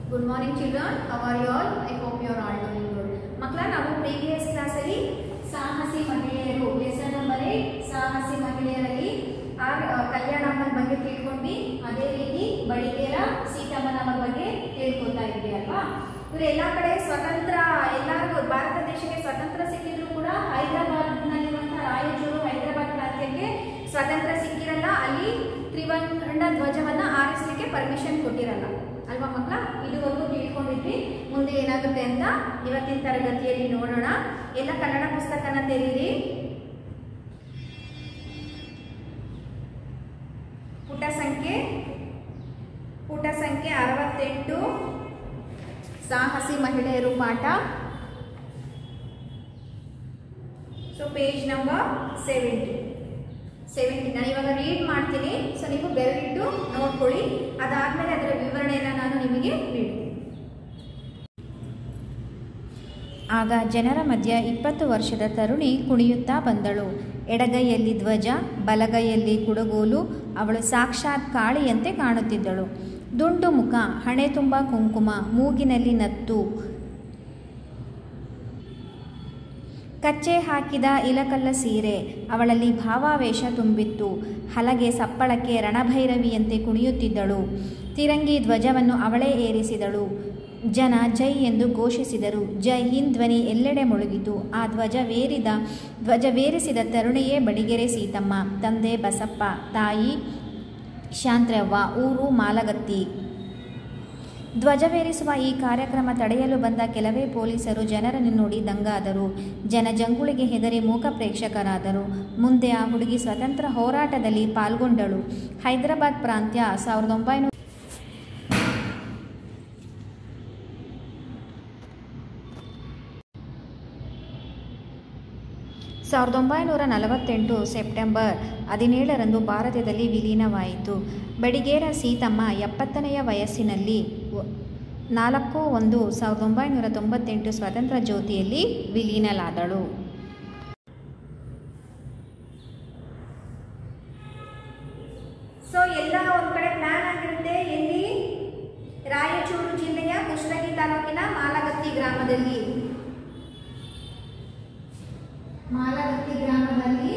good morning children how are you all I hope you are all doing good ಮಕ್ಕಳ ನಾವು previous ಕ್ಲಾಸಲ್ಲಿ ಸಾಹಸಿ ಮಹಿಳೆಯರು lesson number eight ಸಾಹಸಿ ಮಹಿಳೆಯರಲ್ಲಿ R ಕಲ್ಯಾಣಮ್ಮನ ಬಗ್ಗೆ ತಿಳ್ಕೊಂಡ್ವಿ ಅದೇ ರೀತಿ ಬಡಿಗೇರ ಸೀತಮ್ಮನವರ ಬಗ್ಗೆ ತಿಳ್ಕೊತಾ ಇದ್ವಿ ಅಲ್ವಾ ಇವರು ಎಲ್ಲ ಕಡೆ ಸ್ವತಂತ್ರ ಎಲ್ಲರಿಗೂ ಭಾರತ ದೇಶಕ್ಕೆ ಸ್ವತಂತ್ರ ಸಿಕ್ಕಿದ್ರು ಕೂಡ ಹೈದರಾಬಾದ್ನಲ್ಲಿರುವಂತಹ ರಾಯಚೂರು ಹೈದರಾಬಾದ್ ಪ್ರಾಂತ್ಯಕ್ಕೆ ಸ್ವಾತಂತ್ರ್ಯ ಸಿಕ್ಕಿರಲ್ಲ ಅಲ್ಲಿ ತ್ರಿವರ್ಣ ಧ್ವಜವನ್ನ ಆರಿಸಲಿಕ್ಕೆ ಪರ್ಮಿಷನ್ ಕೊಟ್ಟಿರಲ್ಲ ಅಲ್ವಾ ಮಕ್ಕಳ ಇದುವರೆಗೂ ತಿಳ್ಕೊಂಡಿದ್ವಿ ಮುಂದೆ ಏನಾಗುತ್ತೆ ಅಂತ ಇವತ್ತಿನ ತರಗತಿಯಲ್ಲಿ ನೋಡೋಣ ಎಲ್ಲ ಕನ್ನಡ ಪುಸ್ತಕನ ತೆರೀರಿ ಪುಟ ಸಂಖ್ಯೆ ಪುಟ ಸಂಖ್ಯೆ ಅರವತ್ತೆಂಟು ಸಾಹಸಿ ಮಹಿಳೆಯರು ಪಾಠ so page number seventy seventy ನಾನು ಇವಾಗ ರೀಡ್ ಮಾಡ್ತೀನಿ ಸೊ ನೀವು ಬೆರಳಿಟ್ಟು ನೋಡ್ಕೊಳ್ಳಿ ಅದಾದ್ಮೇಲೆ ಅದರ ವಿವರಣೆಯನ್ನು ನಾನು ನಿಮಗೆ ನೀಡ್ತೀನಿ ಆಗ ಜನರ ಮಧ್ಯ ಇಪ್ಪತ್ತು ವರ್ಷದ ತರುಣಿ ಕುಣಿಯುತ್ತಾ ಬಂದಳು ಎಡಗೈಯಲ್ಲಿ ಧ್ವಜ ಬಲಗೈಯಲ್ಲಿ ಕುಡಗೋಲು ಅವಳು ಸಾಕ್ಷಾತ್ ಕಾಳಿಯಂತೆ ಕಾಣುತ್ತಿದ್ದಳು ದುಂಡು ಮುಖ ಹಣೆ ತುಂಬ ಕುಂಕುಮ ಮೂಗಿನಲ್ಲಿ ನತ್ತು ಕಚ್ಚೆ ಹಾಕಿದ ಇಲಕಲ್ಲ ಸೀರೆ ಅವಳಲ್ಲಿ ಭಾವಾವೇಶ ತುಂಬಿತ್ತು ಹಲಗೆ ಸಪ್ಪಳಕ್ಕೆ ರಣಭೈರವಿಯಂತೆ ಕುಣಿಯುತ್ತಿದ್ದಳು ತಿರಂಗಿ ಧ್ವಜವನ್ನು ಅವಳೇ ಏರಿಸಿದಳು ಜನ ಜೈ ಎಂದು ಘೋಷಿಸಿದರು ಜೈ ಹಿಂದ್ ಧ್ವನಿ ಎಲ್ಲೆಡೆ ಮುಳುಗಿತು ಆ ಧ್ವಜವೇರಿದ ಧ್ವಜವೇರಿಸಿದ ತರುಣಿಯೇ ಬಡಿಗೆರೆ ಸೀತಮ್ಮ ತಂದೆ ಬಸಪ್ಪ ತಾಯಿ ಶಾಂತ್ರವ್ವ ಊರು ಮಾಲಗತ್ತಿ ಧ್ವಜವೇರಿಸುವ ಈ ಕಾರ್ಯಕ್ರಮ ತಡೆಯಲು ಬಂದ ಕೆಲವೇ ಪೊಲೀಸರು ಜನರನ್ನು ನೋಡಿ ದಂಗಾದರು ಜನಜಂಗುಳಿಗೆ ಹೆದರಿ ಮೂಕ ಪ್ರೇಕ್ಷಕರಾದರು ಮುಂದೆ ಆ ಹುಡುಗಿ ಸ್ವತಂತ್ರ ಹೋರಾಟದಲ್ಲಿ ಪಾಲ್ಗೊಂಡಳು ಹೈದರಾಬಾದ್ ಪ್ರಾಂತ್ಯ ಸಾವಿರದ ಒಂಬೈನೂರ ಸಾವಿರದ ಒಂಬೈನೂರ ನಲವತ್ತೆಂಟು ಸೆಪ್ಟೆಂಬರ್ ಹದಿನೇಳರಂದು ಭಾರತದಲ್ಲಿ ವಿಲೀನವಾಯಿತು ಬಡಿಗೇರ ಸೀತಮ್ಮ ಎಪ್ಪತ್ತನೆಯ ವಯಸ್ಸಿನಲ್ಲಿ ವ- ನಾಲ್ಕು ಒಂದು ಸಾವಿರದ ಒಂಬೈನೂರ ತೊಂಬತ್ತೆಂಟು ಸ್ವಾತಂತ್ರ್ಯ ಜ್ಯೋತಿಯಲ್ಲಿ ವಿಲೀನಲಾದಳು ಸೊ ಎಲ್ಲ ಒಂದ್ ಕಡೆ ಪ್ಲಾನ್ ಆಗಿರುತ್ತೆ ಎಲ್ಲಿ ರಾಯಚೂರು ಜಿಲ್ಲೆಯ ಕುಷ್ಟಗಿ ತಾಲೂಕಿನ ಮಾಲಗತ್ತಿ ಗ್ರಾಮದಲ್ಲಿ ಮಾಲಗತ್ತಿ ಗ್ರಾಮದಲ್ಲಿ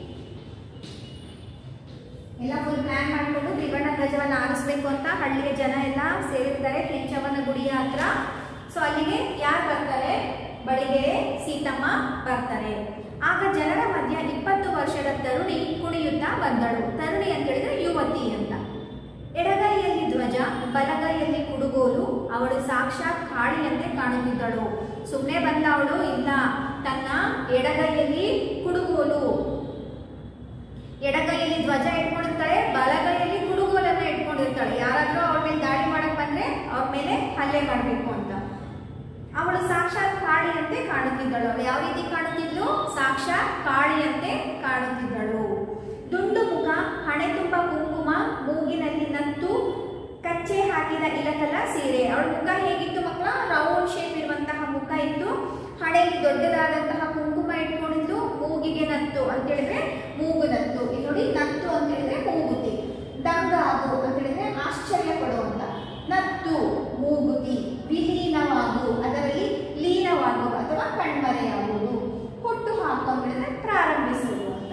ಎಲ್ಲ ಫುಲ್ ಪ್ಲಾನ್ ಮಾಡಿಕೊಂಡು ತ್ರಿವರ್ಣ ಧ್ವಜವನ್ನು ಆರಿಸ್ಬೇಕು ಅಂತ ಹಳ್ಳಿಯ ಜನ ಎಲ್ಲ ಸೇರಿರ್ತಾರೆ ಕೆಂಚವ್ವನ ಗುಡಿಯ ಹತ್ರ ಸೊ ಅಲ್ಲಿಗೆ ಯಾರು ಬರ್ತಾರೆ ಬಡಿಗೆರೆ ಸೀತಮ್ಮ ಬರ್ತಾರೆ ಆಗ ಜನರ ಮಧ್ಯ ಇಪ್ಪತ್ತು ವರ್ಷದ ತರುಣಿ ಕುಣಿಯುತ್ತಾ ಬಂದಳು ತರುಣಿ ಅಂತ ಹೇಳಿದ್ರೆ ಯುವತಿ ಅಂತ ಎಡಗೈಯಲ್ಲಿ ಧ್ವಜ ಬಲಗೈಯಲ್ಲಿ ಕುಡುಗೋಲು ಅವಳು ಸಾಕ್ಷಾತ್ ಕಾಳಿಯಂತೆ ಕಾಣುತ್ತಿದ್ದಳು ಸುಮ್ಮನೆ ಬಂದ ಅವಳು ಇಲ್ಲ ತನ್ನ ಎಡಗೈಯಲ್ಲಿ ಕುಡುಗೋಲು ಎಡಗೈಯಲ್ಲಿ ಧ್ವಜ ಇಟ್ಕೊಂಡಿರ್ತಾಳೆ ಬಲಗೈಯಲ್ಲಿ ಕುಡುಗೋಲನ್ನ ಇಟ್ಕೊಂಡಿರ್ತಾಳೆ ಯಾರಾದ್ರೂ ಅವ್ರ ಮೇಲೆ ದಾಳಿ ಮಾಡಕ್ ಬಂದ್ರೆ ಅವ್ರ ಮೇಲೆ ಹಲ್ಲೆ ಮಾಡಬೇಕು ಅಂತ ಅವಳು ಸಾಕ್ಷಾತ್ ಕಾಳಿಯಂತೆ ಕಾಣುತ್ತಿದ್ದಳು ಅವಳು ಯಾವ ರೀತಿ ಕಾಣುತ್ತಿದ್ಲು ಸಾಕ್ಷಾತ್ ಕಾಳಿಯಂತೆ ಕಾಣುತ್ತಿದ್ದಳು ದುಂಡು ಮುಖ ಹಣೆ ತುಂಬ ಕುಂಕುಮ ಮೂಗಿನಲ್ಲಿ ನತ್ತು ಕಚ್ಚೆ ಹಾಕಿದ ಇಲಕಲ ಸೀರೆ ಅವಳ ಮುಖ ಹೇಗಿತ್ತು ಮಕ್ಕಳ ರೌಂಡ್ ಶೇಪ್ ಇರುವಂತಹ ಮುಖ ಇತ್ತು ಹಣೆಯಲ್ಲಿ ದೊಡ್ಡದಾದಂತಹ ಕುಂಕುಮ ಇಟ್ಕೊಂಡಿದ್ದು ಮೂಗಿಗೆ ನತ್ತು ಅಂತ ಹೇಳಿದ್ರೆ ಮೂಗು ನತ್ತು ಇಲ್ಲಿ ನೋಡಿ ನತ್ತು ಅಂತ ಹೇಳಿದ್ರೆ ಮೂಗುತಿ ದಂಗಾಗು ಅಂತ ಹೇಳಿದ್ರೆ ಆಶ್ಚರ್ಯ ಪಡುವಂತ ನತ್ತು ಮೂಗುತಿ ವಿಲೀನವಾಗು ಅದರಲ್ಲಿ ಲೀನವಾಗು ಅಥವಾ ಕಣ್ಮರೆಯಾಗುವುದು ಹುಟ್ಟು ಹಾಕು ಅಂತ ಹೇಳಿದ್ರೆ ಪ್ರಾರಂಭಿಸುವುದು ಅಂತ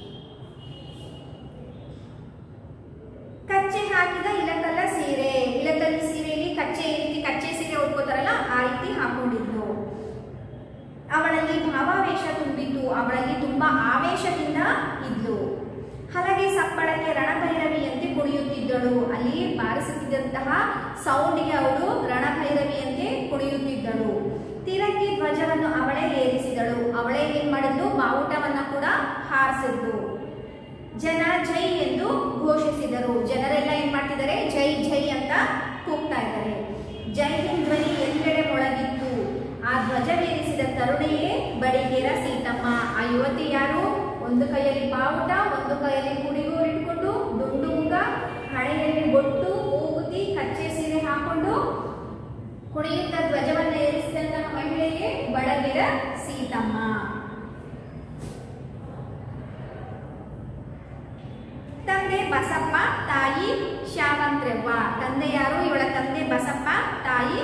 ಕಚ್ಚೆ ಹಾಕಿದ ಇಲಕಲ್ಲ ಸೀರೆ ಇಲಕಲ್ಲ ಸೀರೆಯಲ್ಲಿ ಕಚ್ಚೆ ಈ ರೀತಿ ಕಚ್ಚೆ ಸೀರೆ ಉಟ್ಕೋತಾರಲ್ಲ ಆ ರೀತಿ ಹಾಕೊಂಡಿದ್ಲು ಅವಳಲ್ಲಿ ಭಾವಾವೇಶ ತುಂಬಿತ್ತು ಅವಳಲ್ಲಿ ತುಂಬಾ ಆವೇಶದಿಂದ ಇದ್ಲು ಹಲಗೆ ಸಪ್ಪಳಕ್ಕೆ ರಣಭೈರವಿಯಂತೆ ಕುಣಿಯುತ್ತಿದ್ದಳು ಅಲ್ಲಿ ಬಾರಿಸುತ್ತಿದ್ದಂತಹ ಸೌಂಡ್ಗೆ ಅವಳು ರಣಭೈರವಿಯಂತೆ ಕುಣಿಯುತ್ತಿದ್ದಳು ತಿರಂಗಿ ಧ್ವಜವನ್ನು ಅವಳೇ ಏರಿಸಿದಳು ಅವಳೇ ಏನ್ ಮಾಡಿದ್ಲು ಬಾವುಟವನ್ನ ಕೂಡ ಹಾರಿಸಿದ್ಲು ಜನ ಜೈ ಎಂದು ಘೋಷಿಸಿದರು ಜನರೆಲ್ಲ ಏನ್ ಮಾಡ್ತಿದ್ದಾರೆ ಜೈ ಜೈ ಅಂತ ಕೂಗ್ತಾ ಇದ್ದಾರೆ ಜೈ ಹಿಂದ್ ಧ್ವನಿ ಎಲ್ಲೆಡೆ ಮೊಳಗಿತ್ತು ಆ ಧ್ವಜವೇರಿಸಿದ ತರುಣಿಯೇ ಬಡಿಗೇರ ಸೀತಮ್ಮ ಆ ಯುವತಿ ಯಾರು ಒಂದು ಕೈಯಲ್ಲಿ ಬಾವುಟ ಒಂದು ಕೈಯಲ್ಲಿ ಕುಡಿಗೋರು ಇಟ್ಕೊಂಡು ದುಂಡು ಮುಖ ಹಣೆಯಲ್ಲಿ ಬೊಟ್ಟು ಮೂಗುತಿ ಕಚ್ಚೆ ಸೀರೆ ಹಾಕೊಂಡು ಕುಣಿಯುತ್ತ ಧ್ವಜವನ್ನು ಏರಿಸಿದಂತಹ ಮಹಿಳೆಯೇ ಬಡಗೆರ ಸೀತಮ್ಮ ತಂದೆ ಬಸಪ್ಪ ತಾಯಿ ಶಾವಂತ್ರವ್ವ ತಂದೆ ಯಾರು ಇವಳ ತಂದೆ ಬಸಪ್ಪ ತಾಯಿ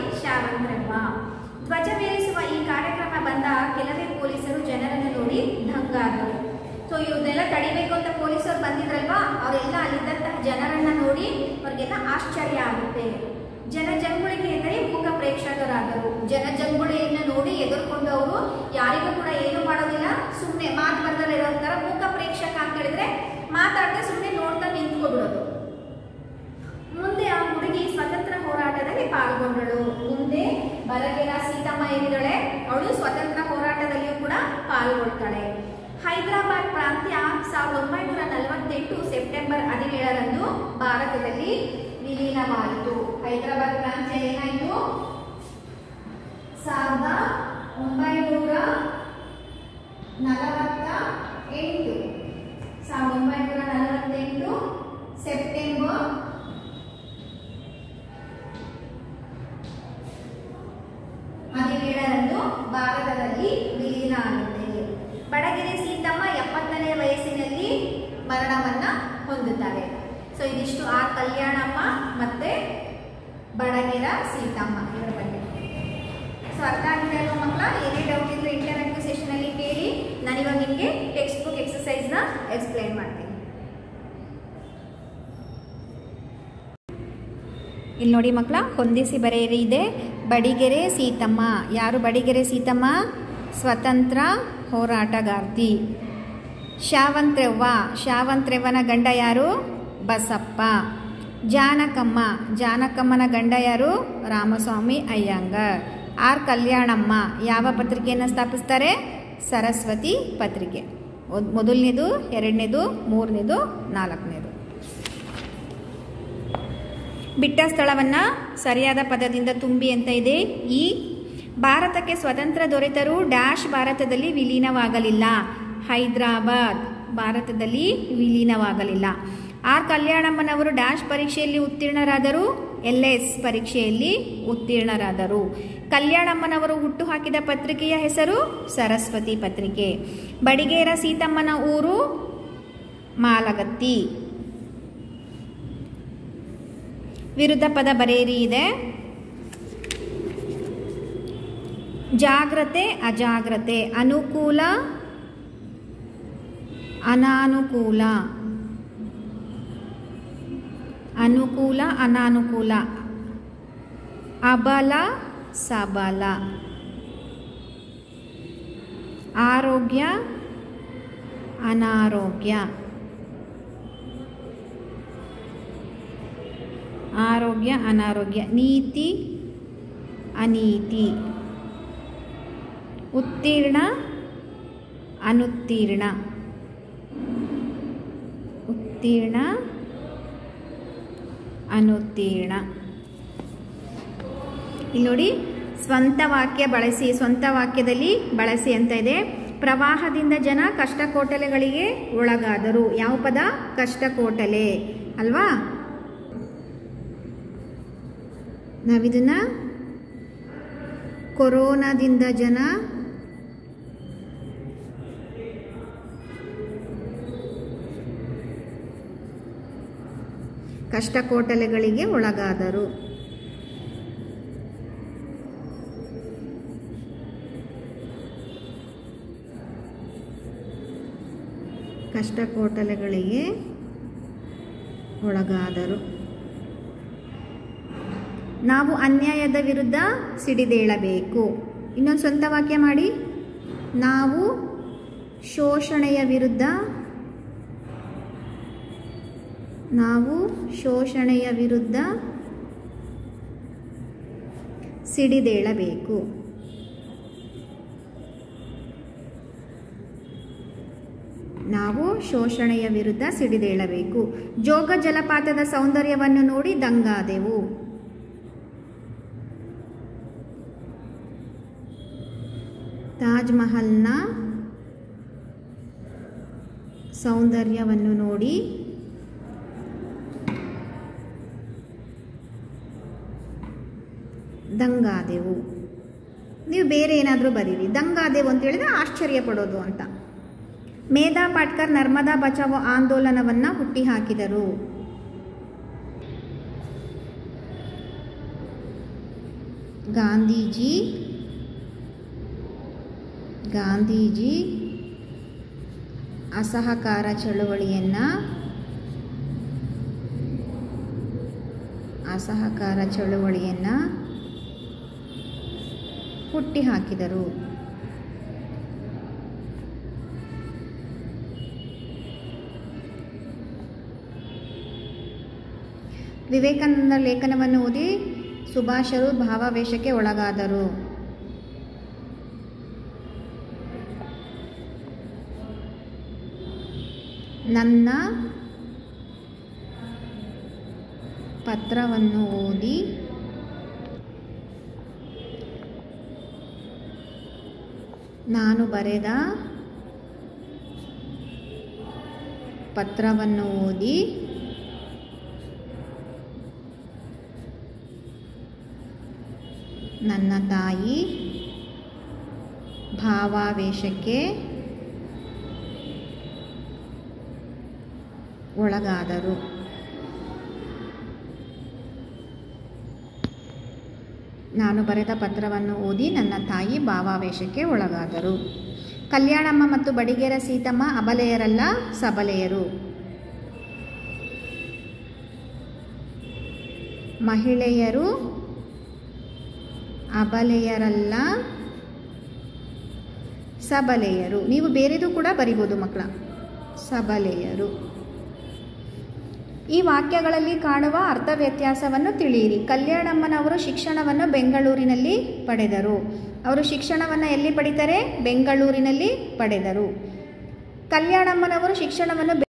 ಸೊ ಇವ್ರನ್ನೆಲ್ಲ ತಡಿಬೇಕು ಅಂತ ಪೊಲೀಸರು ಬಂದಿದ್ರಲ್ವಾ ಅವರೆಲ್ಲ ಅಲ್ಲಿದ್ದಂತಹ ಜನರನ್ನ ನೋಡಿ ಅವ್ರಿಗೆಲ್ಲ ಆಶ್ಚರ್ಯ ಆಗುತ್ತೆ ಜನಜಂಗುಳಿಗೆ ಎಂದರೆ ಮೂಕ ಪ್ರೇಕ್ಷಕರಾದರು ಜನಜಂಗುಳಿಯನ್ನು ನೋಡಿ ಎದುರ್ಕೊಂಡು ಅವರು ಯಾರಿಗೂ ಕೂಡ ಏನು ಮಾಡೋದಿಲ್ಲ ಸುಮ್ಮನೆ ಮಾತು ಬರ್ದಲ್ಲ ಇರೋ ಥರ ಮೂಕ ಪ್ರೇಕ್ಷಕ ಅಂತ ಹೇಳಿದ್ರೆ ಮಾತಾಡದೆ ಸುಮ್ಮನೆ ನೋಡ್ತಾ ನಿಂತ್ಕೊಬಿಡೋದು ಮುಂದೆ ಆ ಹುಡುಗಿ ಸ್ವತಂತ್ರ ಹೋರಾಟದಲ್ಲಿ ಪಾಲ್ಗೊಂಡಳು ಮುಂದೆ ಬಲಗೆರ ಸೀತಮ್ಮ ಏನಿದ್ದಾಳೆ ಅವಳು ಸ್ವತಂತ್ರ ಹೋರಾಟದಲ್ಲಿಯೂ ಕೂಡ ಪಾಲ್ಗೊಳ್ತಾಳೆ ಹೈದರಾಬಾದ್ ಪ್ರಾಂತ್ಯ ಸಾವಿರದ ಒಂಬೈನೂರ ನಲವತ್ತೆಂಟು ಸೆಪ್ಟೆಂಬರ್ ಹದಿನೇಳರಂದು ಭಾರತದಲ್ಲಿ ವಿಲೀನವಾಯಿತು ಹೈದರಾಬಾದ್ ಪ್ರಾಂತ್ಯ ಏನಾಯಿತು ಸಾವಿರದ ಒಂಬೈನೂರ ನಲವತ್ತ ಎಂಟು ಸಾವಿರದ ಒಂಬೈನೂರ ನಲವತ್ತೆಂಟು ಸೆಪ್ಟೆಂಬರ್ ಹದಿನೇಳರಂದು ಭಾರತದಲ್ಲಿ ವಿಲೀನ ಆಗುತ್ತೆ ಬಡಗೆರೆ ಸೀತಮ್ಮ ಎಪ್ಪತ್ತನೇ ವಯಸ್ಸಿನಲ್ಲಿ ಮರಣವನ್ನ ಹೊಂದುತ್ತಾರೆ ಸೊ ಇದಿಷ್ಟು ಆರ್ ಕಲ್ಯಾಣಮ್ಮ ಮತ್ತೆ ಬಡಗೆರ ಸೀತಮ್ಮ ಇವರ ಬಗ್ಗೆ ಸೊ ಅರ್ಥ ಆಗಿದೆ ಅಲ್ವಾ ಮಕ್ಕಳ ಏನೇ ಡೌಟ್ ಇದ್ರೆ ಇಂಟರ್ನೆಟ್ ಸೆಷನ್ ಅಲ್ಲಿ ಕೇಳಿ ನಾನಿವಾಗ ನಿಮಗೆ ಟೆಕ್ಸ್ಟ್ ಬುಕ್ ಎಕ್ಸಸೈಸ್ ನ ಎಕ್ಸ್ಪ್ಲೈನ್ ಮಾಡ್ತೀನಿ ಇಲ್ಲಿ ನೋಡಿ ಮಕ್ಕಳ ಹೊಂದಿಸಿ ಬರೆಯಿರಿ ಇದೆ ಬಡಿಗೆರೆ ಸೀತಮ್ಮ ಯಾರು ಬಡಿಗೆರೆ ಸೀತಮ್ಮ ಸ್ವತಂತ್ರ ಹೋರಾಟಗಾರ್ತಿ ಶಾವಂತ್ರೆವ್ವ ಶಾವಂತ್ರೆವ್ವನ ಗಂಡ ಯಾರು ಬಸಪ್ಪ ಜಾನಕಮ್ಮ ಜಾನಕಮ್ಮನ ಗಂಡ ಯಾರು ರಾಮಸ್ವಾಮಿ ಅಯ್ಯಂಗರ್ ಆರ್ ಕಲ್ಯಾಣಮ್ಮ ಯಾವ ಪತ್ರಿಕೆಯನ್ನು ಸ್ಥಾಪಿಸ್ತಾರೆ ಸರಸ್ವತಿ ಪತ್ರಿಕೆ ಒದ್- ಮೊದಲನೇದು ಎರಡನೇದು ಮೂರನೇದು ನಾಲ್ಕನೇದು ಬಿಟ್ಟ ಸ್ಥಳವನ್ನು ಸರಿಯಾದ ಪದದಿಂದ ತುಂಬಿ ಅಂತ ಇದೆ ಈ ಭಾರತಕ್ಕೆ ಸ್ವತಂತ್ರ ದೊರೆತರೂ ಡ್ಯಾಶ್ ಭಾರತದಲ್ಲಿ ವಿಲೀನವಾಗಲಿಲ್ಲ ಹೈದರಾಬಾದ್ ಭಾರತದಲ್ಲಿ ವಿಲೀನವಾಗಲಿಲ್ಲ ಆರ್ ಕಲ್ಯಾಣಮ್ಮನವರು ಡ್ಯಾಶ್ ಪರೀಕ್ಷೆಯಲ್ಲಿ ಉತ್ತೀರ್ಣರಾದರು ಎಲ್ ಎಸ್ ಪರೀಕ್ಷೆಯಲ್ಲಿ ಉತ್ತೀರ್ಣರಾದರು ಕಲ್ಯಾಣಮ್ಮನವರು ಹುಟ್ಟುಹಾಕಿದ ಪತ್ರಿಕೆಯ ಹೆಸರು ಸರಸ್ವತಿ ಪತ್ರಿಕೆ ಬಡಿಗೇರ ಸೀತಮ್ಮನ ಊರು ಮಾಲಗತ್ತಿ ವಿರುದ್ಧ ಪದ ಬರೆಯಿರಿ ಇದೆ ಜಾಗ್ರತೆ ಅಜಾಗ್ರತೆ ಅನುಕೂಲ ಅನಾನುಕೂಲ ಅನುಕೂಲ ಅನಾನುಕೂಲ ಅಬಲ ಸಬಲ ಆರೋಗ್ಯ ಅನಾರೋಗ್ಯ ಆರೋಗ್ಯ ಅನಾರೋಗ್ಯ ನೀತಿ ಅನೀತಿ ಉತ್ತೀರ್ಣ ಅನುತ್ತೀರ್ಣ ಉತ್ತೀರ್ಣ ಅನುತ್ತೀರ್ಣ ಇಲ್ಲಿ ನೋಡಿ ಸ್ವಂತ ವಾಕ್ಯ ಬಳಸಿ ಸ್ವಂತ ವಾಕ್ಯದಲ್ಲಿ ಬಳಸಿ ಅಂತ ಇದೆ ಪ್ರವಾಹದಿಂದ ಜನ ಕಷ್ಟಕೋಟಲೆಗಳಿಗೆ ಒಳಗಾದರು ಯಾವ ಪದ ಕಷ್ಟಕೋಟಲೆ ಅಲ್ವಾ ನಾವಿದನ್ನ ಕೊರೋನಾದಿಂದ ಜನ ಕಷ್ಟಕೋಟಲೆಗಳಿಗೆ ಒಳಗಾದರು ಕಷ್ಟಕೋಟಲೆಗಳಿಗೆ ಒಳಗಾದರು ನಾವು ಅನ್ಯಾಯದ ವಿರುದ್ಧ ಸಿಡಿದೇಳಬೇಕು ಇನ್ನೊಂದು ಸ್ವಂತ ವಾಕ್ಯ ಮಾಡಿ ನಾವು ಶೋಷಣೆಯ ವಿರುದ್ಧ ನಾವು ಶೋಷಣೆಯ ವಿರುದ್ಧ ಸಿಡಿದೇಳಬೇಕು ನಾವು ಶೋಷಣೆಯ ವಿರುದ್ಧ ಸಿಡಿದೇಳಬೇಕು ಜೋಗ ಜಲಪಾತದ ಸೌಂದರ್ಯವನ್ನು ನೋಡಿ ದಂಗಾದೆವು ತಾಜ್ ಮಹಲ್ನ ಸೌಂದರ್ಯವನ್ನು ನೋಡಿ ದಂಗಾದೆವು ನೀವು ಬೇರೆ ಏನಾದರೂ ಬರೀರಿ ದಂಗಾದೆವು ಅಂತ ಹೇಳಿದ್ರೆ ಆಶ್ಚರ್ಯ ಪಡೋದು ಅಂತ ಮೇಧಾ ಪಾಟ್ಕರ್ ನರ್ಮದಾ ಬಚಾವೋ ಆಂದೋಲನವನ್ನು ಹುಟ್ಟಿಹಾಕಿದರು ಗಾಂಧೀಜಿ ಗಾಂಧೀಜಿ ಅಸಹಕಾರ ಚಳುವಳಿಯನ್ನು ಅಸಹಕಾರ ಚಳುವಳಿಯನ್ನು ಹುಟ್ಟಿಹಾಕಿದರು ವಿವೇಕಾನಂದ ಲೇಖನವನ್ನು ಓದಿ ಸುಭಾಷರು ಭಾವಾವೇಶಕ್ಕೆ ಒಳಗಾದರು ನನ್ನ ಪತ್ರವನ್ನು ಓದಿ ನಾನು ಬರೆದ ಪತ್ರವನ್ನು ಓದಿ ನನ್ನ ತಾಯಿ ಭಾವಾವೇಶಕ್ಕೆ ಒಳಗಾದರು ನಾನು ಬರೆದ ಪತ್ರವನ್ನು ಓದಿ ನನ್ನ ತಾಯಿ ಭಾವಾವೇಶಕ್ಕೆ ಒಳಗಾದರು ಕಲ್ಯಾಣಮ್ಮ ಮತ್ತು ಬಡಿಗೇರ ಸೀತಮ್ಮ ಅಬಲೆಯರಲ್ಲ ಸಬಲೆಯರು ಮಹಿಳೆಯರು ಅಬಲೆಯರಲ್ಲ ಸಬಲೆಯರು ನೀವು ಬೇರೆದು ಕೂಡ ಬರಿಬೋದು ಮಕ್ಕಳ ಸಬಲೆಯರು ಈ ವಾಕ್ಯಗಳಲ್ಲಿ ಕಾಣುವ ಅರ್ಥ ವ್ಯತ್ಯಾಸವನ್ನು ತಿಳಿಯಿರಿ ಕಲ್ಯಾಣಮ್ಮನವರು ಶಿಕ್ಷಣವನ್ನು ಬೆಂಗಳೂರಿನಲ್ಲಿ ಪಡೆದರು ಅವರು ಶಿಕ್ಷಣವನ್ನು ಎಲ್ಲಿ ಪಡಿತಾರೆ ಬೆಂಗಳೂರಿನಲ್ಲಿ ಪಡೆದರು ಕಲ್ಯಾಣಮ್ಮನವರು ಶಿಕ್ಷಣವನ್ನು ಬೆ-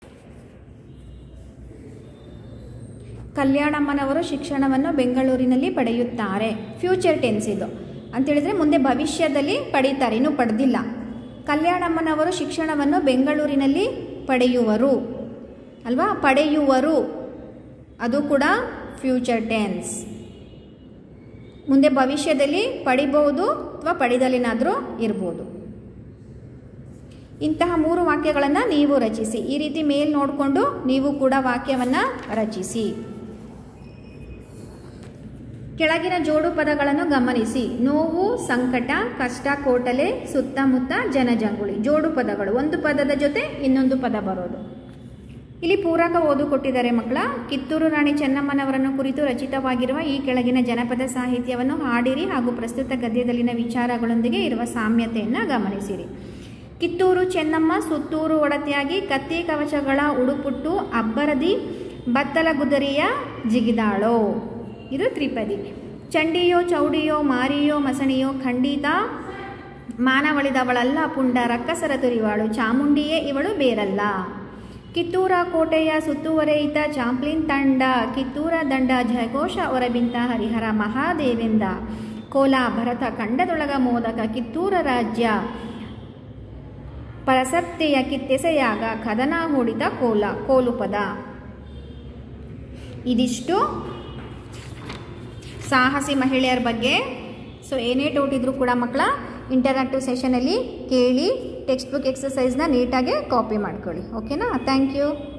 ಕಲ್ಯಾಣಮ್ಮನವರು ಶಿಕ್ಷಣವನ್ನು ಬೆಂಗಳೂರಿನಲ್ಲಿ ಪಡೆಯುತ್ತಾರೆ ಫ್ಯೂಚರ್ ಟೆನ್ಸ್ ಇದು ಅಂತೇಳಿದರೆ ಮುಂದೆ ಭವಿಷ್ಯದಲ್ಲಿ ಪಡೀತಾರೆ ಇನ್ನೂ ಪಡೆದಿಲ್ಲ ಕಲ್ಯಾಣಮ್ಮನವರು ಶಿಕ್ಷಣವನ್ನು ಬೆಂಗಳೂರಿನಲ್ಲಿ ಪಡೆಯುವರು ಅಲ್ವಾ ಪಡೆಯುವರು ಅದು ಕೂಡ ಫ್ಯೂಚರ್ ಟೆನ್ಸ್ ಮುಂದೆ ಭವಿಷ್ಯದಲ್ಲಿ ಪಡಿಬಹುದು ಅಥವಾ ಪಡೆದಲ್ಲೇನಾದರೂ ಇರ್ಬೋದು ಇಂತಹ ಮೂರು ವಾಕ್ಯಗಳನ್ನು ನೀವು ರಚಿಸಿ ಈ ರೀತಿ ಮೇಲ್ ನೋಡಿಕೊಂಡು ನೀವು ಕೂಡ ವಾಕ್ಯವನ್ನು ರಚಿಸಿ ಕೆಳಗಿನ ಜೋಡು ಪದಗಳನ್ನು ಗಮನಿಸಿ ನೋವು ಸಂಕಟ ಕಷ್ಟ ಕೋಟಲೆ ಸುತ್ತಮುತ್ತ ಜನಜಂಗುಳಿ ಜೋಡು ಪದಗಳು ಒಂದು ಪದದ ಜೊತೆ ಇನ್ನೊಂದು ಪದ ಬರೋದು ಇಲ್ಲಿ ಪೂರಕ ಓದು ಕೊಟ್ಟಿದ್ದಾರೆ ಮಕ್ಕಳ ಕಿತ್ತೂರು ರಾಣಿ ಚೆನ್ನಮ್ಮನವರನ್ನು ಕುರಿತು ರಚಿತವಾಗಿರುವ ಈ ಕೆಳಗಿನ ಜನಪದ ಸಾಹಿತ್ಯವನ್ನು ಹಾಡಿರಿ ಹಾಗೂ ಪ್ರಸ್ತುತ ಗದ್ಯದಲ್ಲಿನ ವಿಚಾರಗಳೊಂದಿಗೆ ಇರುವ ಸಾಮ್ಯತೆಯನ್ನು ಗಮನಿಸಿರಿ ಕಿತ್ತೂರು ಚೆನ್ನಮ್ಮ ಸುತ್ತೂರು ಒಡತಿಯಾಗಿ ಕತ್ತಿ ಕವಚಗಳ ಉಡುಪುಟ್ಟು ಅಬ್ಬರದಿ ಬತ್ತಲ ಗುದರಿಯ ಜಿಗಿದಾಳೋ ಇದು ತ್ರಿಪದಿ ಚಂಡಿಯೋ ಚೌಡಿಯೋ ಮಾರಿಯೋ ಮಸಣಿಯೋ ಖಂಡಿತ ಮಾನವಳಿದವಳಲ್ಲ ಪುಂಡ ರಕ್ಕಸರ ತುರಿವಾಳು ಚಾಮುಂಡಿಯೇ ಇವಳು ಬೇರಲ್ಲ ಕಿತ್ತೂರ ಕೋಟೆಯ ಸುತ್ತುವರೆಯಿತ ಚಾಂಪ್ಲಿನ್ ತಂಡ ಕಿತ್ತೂರ ದಂಡ ಜಯಘೋಷ ಹೊರಬಿಂತ ಹರಿಹರ ಮಹಾದೇವೆಂದ ಕೋಲ ಭರತ ಖಂಡದೊಳಗ ಮೋದಕ ಕಿತ್ತೂರ ರಾಜ್ಯ ಪರಸತ್ತೆಯ ಕಿತ್ತೆಸೆಯಾಗ ಕದನ ಹೂಡಿತ ಕೋಲ ಕೋಲು ಪದ ಇದಿಷ್ಟು ಸಾಹಸಿ ಮಹಿಳೆಯರ ಬಗ್ಗೆ ಸೊ ಏನೇ ಡೌಟ್ ಇದ್ರೂ ಕೂಡ ಮಕ್ಕಳ ಇಂಟರಾಕ್ಟಿವ್ ಸೆಷನಲ್ಲಿ ಕೇಳಿ ಟೆಕ್ಸ್ಟ್ ಬುಕ್ ಎಕ್ಸಸೈಸ್ನ ನೀಟಾಗಿ ಕಾಪಿ ಮಾಡ್ಕೊಳ್ಳಿ ಓಕೆನಾ ಥ್ಯಾಂಕ್ ಯು